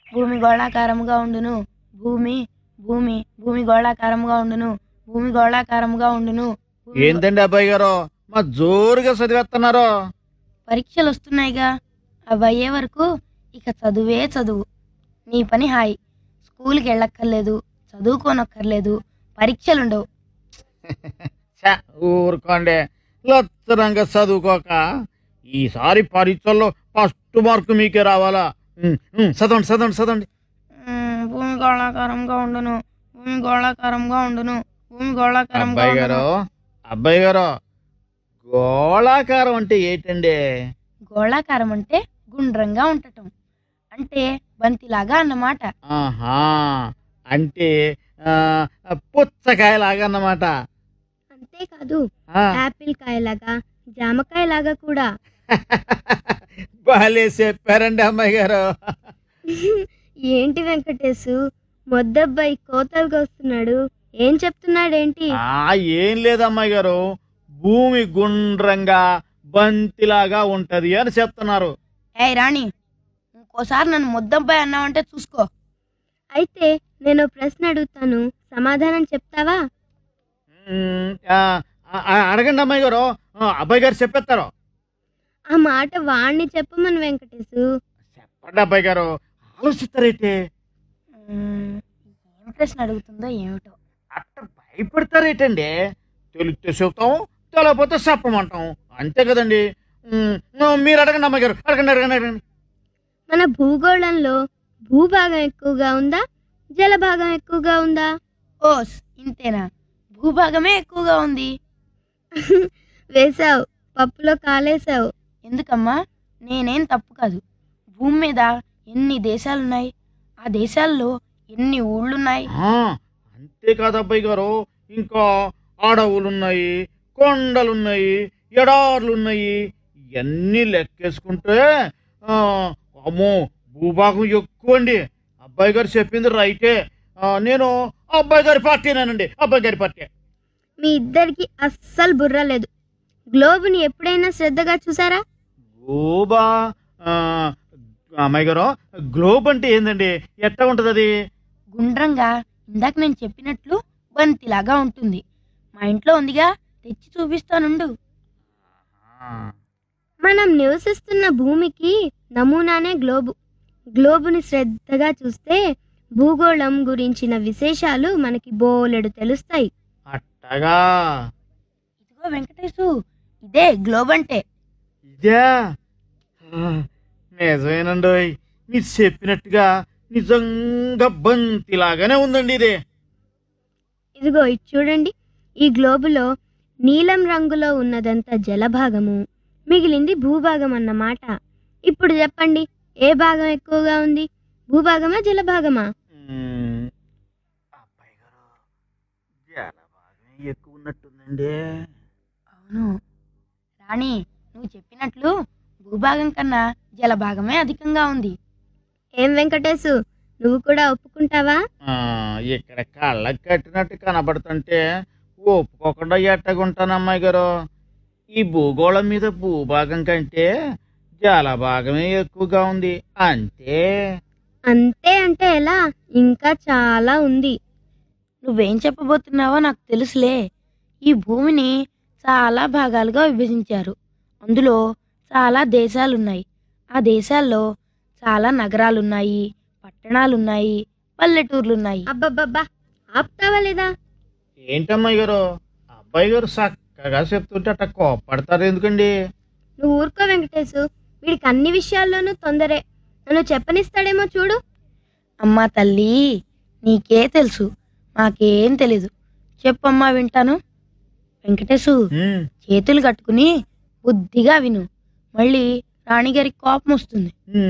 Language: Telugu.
భూమి గోళాకారముగా ఉండును భూమి భూమి భూమి గోళాకారముగా ఉండును భూమి గోళాకారముగా ఉండును భూమి గో- ఏందండి అబ్బాయి గారు మా జోరుగా చదివేస్తున్నారు పరీక్షలు వస్తున్నాయిగా అవి అయ్యే వరకు ఇక చదువే చదువు నీ పని హాయి స్కూల్కి వెళ్ళక్కర్లేదు చదువుకోనక్కర్లేదు పరీక్షలుండవు ఛ, ఊరుకోండి లత్తరంగా చదువుకోక ఈసారి పరీక్షల్లో ఫస్ట్ మార్కు మీకే రావాలా ఉమ్, ఉమ్, చదవండి చదవండి చదవండి మ్మ్, భూమి గోళాకారంగా ఉండును భూమి గోళాకారంగా ఉండును భూమి గోళాకారంగా అబ్బాయి గారు ఉండును అబ్బాయి గారు గోళాకారం అంటే ఏంటండి గోళాకారం అంటే గుండ్రంగా ఉండటం అంటే బంతిలాగా అన్నమాట ఆహా అంటే ఆ, పుచ్చకాయలాగా అన్నమాట అంతేకాదు ఆ, యాపిల్ కాయలాగా జామకాయలాగా కూడా భలే చెప్పారండి అమ్మాయి గారు ఏంటి వెంకటేశు మొద్దబ్బాయి కోతలు కోస్తున్నాడు ఏం చెప్తున్నాడేంటి ఆ ఏం లేదు అమ్మాయి గారు భూమి గుండ్రంగా బంతిలాగా ఉంటది అని చెప్తున్నారు ఏయ్ రాణి ఇంకోసారి నన్ను ముద్దంపై అన్నావంటే చూసుకో అయితే నేను ఓ ప్రశ్న అడుగుతాను సమాధానం చెప్తావా ఉమ్, ఆ, ఆ, ఆ, అడగండి అమ్మాయి గారు ఆ, అబ్బాయి గారు చెప్పేస్తారు ఆ మాట వాణ్ణి చెప్పమని వెంకటేశు చెప్పండి అబ్బాయి గారు ఆలోచిస్తారేంటి మ్మ్, ఏం ప్రశ్న అడుగుతుందో ఏమిటో అట్ట భయపడతారేటండి తెలిస్తే చెప్తాం తెలియకపోతే చెప్పమంటాం అంతే కదండి ఉమ్, మీరు అడగండి అమ్మాయి గారు అడగండి అడగండి అడగండి మన భూగోళంలో భూభాగం ఎక్కువగా ఉందా జలభాగం ఎక్కువగా ఉందా ఓస్ ఇంతేనా భూభాగమే ఎక్కువగా ఉంది వేసావు పప్పులో కాలేసావు ఎందుకమ్మా నేనేం తప్పు కాదు భూమి మీద ఎన్ని దేశాలున్నాయి ఆ దేశాల్లో ఎన్ని ఊళ్ళున్నాయి ఆ, అంతేకాదు అబ్బాయి గారు ఇంకా అడవులున్నాయి కొండలున్నాయి ఎడార్లున్నాయి ఇవన్నీ లెక్కేసుకుంటే ఆ, అమ్మో భూభాగం ఎక్కువ అండి అబ్బాయి గారు చెప్పింది రైటే ఆ, నేను అబ్బాయి గారి పార్టీనేనండి అబ్బాయి గారి పార్టీ మీ ఇద్దరికి అస్సలు బుర్ర లేదు గ్లోబుని ఎప్పుడైనా శ్రద్ధగా చూసారా గ్లోబా ఆ, అమ్మాయి గారు గ్లోబ్ అంటే ఏందండి ఎట్లా ఉంటుంది అది గుండ్రంగా ఇందాక నేను చెప్పినట్లు బంతిలాగా ఉంటుంది మా ఇంట్లో ఉందిగా తెచ్చి చూపిస్తానుండు మనం నివసిస్తున్న భూమికి నమూనానే గ్లోబు గ్లోబుని శ్రద్ధగా చూస్తే భూగోళం గురించిన విశేషాలు మనకి బోలెడు తెలుస్తాయి అట్టగా ఇదిగో వెంకటేశు ఇదే గ్లోబ్ అంటే ఇదే ఆ, నిజమేనండి ఓయ్. మీరు చెప్పినట్టుగా నిజంగా బంతిలాగానే ఉందండి ఇది ఇదిగో ఇది చూడండి ఈ గ్లోబులో నీలం రంగులో ఉన్నదంతా జలభాగము మిగిలింది భూభాగం అన్నమాట ఇప్పుడు చెప్పండి ఏ భాగం ఎక్కువగా ఉంది భూభాగమా జలభాగమా మ్మ్. అబ్బాయి గారు జలభాగం ఎక్కువ ఉన్నట్టుందండి అవును రాణి నువ్వు చెప్పినట్లు భూభాగం కన్నా జలభాగమే అధికంగా ఉంది ఏం వెంకటేశు నువ్వు కూడా ఒప్పుకుంటావా ఆ, ఇక్కడ కళ్ళకి కట్టినట్టు కనబడుతుంటే ఒప్పుకోకుండా ఎట్టగుంటాను అమ్మాయి గారు ఈ భూగోళం మీద భూభాగం కంటే జలభాగమే ఎక్కువగా ఉంది అంతే అంతే అంటే ఎలా ఇంకా చాలా ఉంది నువ్వేం చెప్పబోతున్నావో నాకు తెలుసులే ఈ భూమిని చాలా భాగాలుగా విభజించారు అందులో చాలా దేశాలున్నాయి ఆ దేశాల్లో చాలా నగరాలున్నాయి పట్టణాలున్నాయి పల్లెటూర్లున్నాయి అబ్బబ్బబ్బా ఆపుతావా లేదా ఏంటమ్మాయి గారు అబ్బాయి గారు చక్కగా చెప్తుంటే అట్ట కోపడతారు ఎందుకండి నువ్వు ఊరుకో వెంకటేశు వీడికి అన్ని విషయాల్లోనూ తొందరే నన్ను చెప్పనిస్తాడేమో చూడు అమ్మా తల్లి నీకే తెలుసు మాకేం తెలీదు చెప్పమ్మా వింటాను వెంకటేశు ఉమ్, చేతులు కట్టుకుని బుద్ధిగా విను మళ్ళీ రాణిగారికి కోపం వస్తుంది ఉమ్.